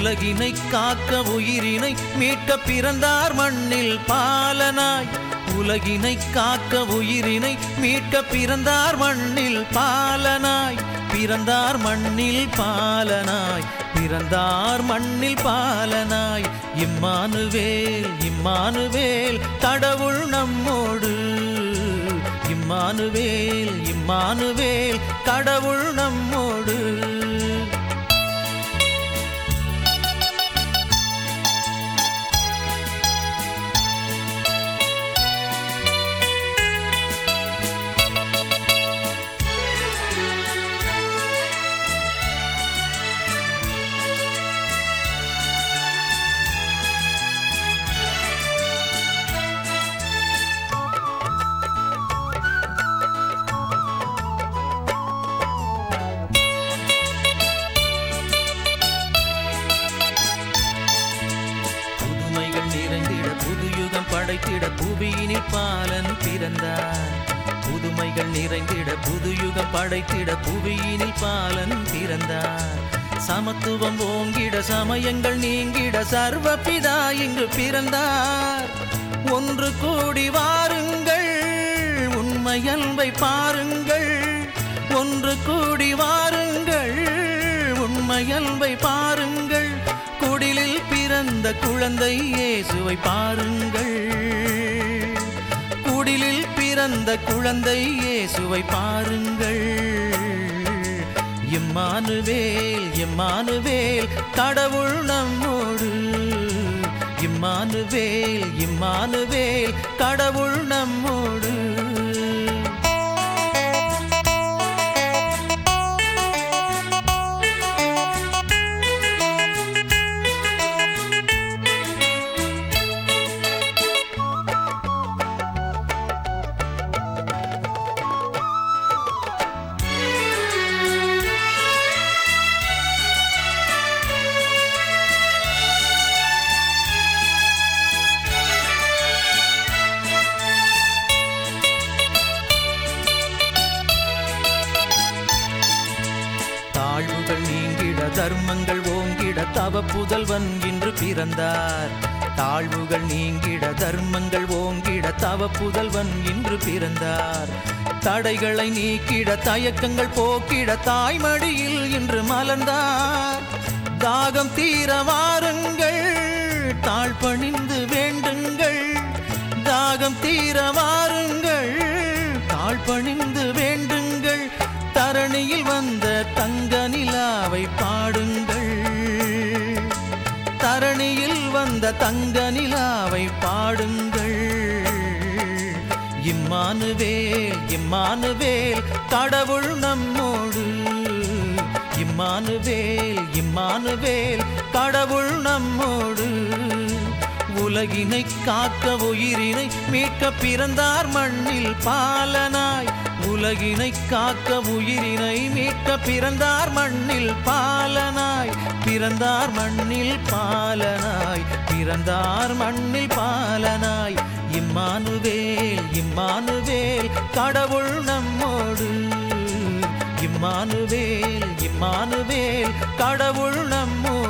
உலகினை காக்க உயிரினை மீட்க பிறந்தார் மண்ணில் பாலனாய் உலகினை காக்க உயிரினை மீட்க பிறந்தார் மண்ணில் பாலனாய் பிறந்தார் மண்ணில் பாலனாய் பிறந்தார் மண்ணில் பாலனாய் இம்மானுவேல் இம்மானுவேல் கடவுள் நம்மோடு இம்மானுவேல் இம்மானுவேல் கடவுள் நம்மோடு புதுமைகள் நிறைந்திட புதுயுகம் படைத்திட புவியினில் பாலன் பிறந்தார் புதுமைகள் நிறைந்திட புதுயுகம் படைத்திட புவியினில் பாலன் பிறந்தார் சமத்துவம் ஓங்கிட சமயங்கள் நீங்கிட சர்வபிதா இங்கு பிறந்தார் ஒன்று கூடி வாருங்கள் உண்மை அன்பை பாருங்கள் ஒன்று கூடி வாருங்கள் உண்மை அன்பை பாருங்கள் குடிலில் பிறந்த குழந்தை இயேசுவை பாருங்கள் குடிலில் பிறந்த குழந்தை இயேசுவை பாருங்கள் இம்மானுவேல் இம்மானுவேல் கடவுள் நம்மோடு இம்மானுவேல் இம்மானுவேல் கடவுள் நம்மோடு தாழ்வுகள் நீங்கிட தர்மங்கள் ஓங்கிட தவ புதல்வன் இன்று பிறந்தார் தாழ்வுகள் நீங்கிட தர்மங்கள் ஓங்கிட தவ புதல்வன் இன்று பிறந்தார் தடைகளை நீக்கிட தயக்கங்கள் போக்கிட தாய்மடியில் இன்று மலர்ந்தார் தாகம் தீர வாருங்கள் தாழ்பணிந்து வேண்டுங்கள் தாகம் தீர வாருங்கள் தாழ்பணிந்து வேண்டுங்கள் தரணியில் வந்த தங்க நிலாவை பாடுங்கள் தரணியில் வந்த தங்க நிலாவை பாடுங்கள் இம்மானுவேல் இம்மானுவேல் கடவுள் நம்மோடு இம்மானுவேல் இம்மானுவேல் கடவுள் நம்மோடு உலகினை காக்க உயிரினை மீட்க பிறந்தார் மண்ணில் பாலனாய் உலகினை காக்க உயிரினை மீட்க பிறந்தார் மண்ணில் பாலனாய் பிறந்தார் மண்ணில் பாலனாய் பிறந்தார் மண்ணில் பாலனாய் இம்மானுவேல் இம்மானுவேல் கடவுள் நம்மோடு இம்மானுவேல் இம்மானுவேல் கடவுள் நம்மோடு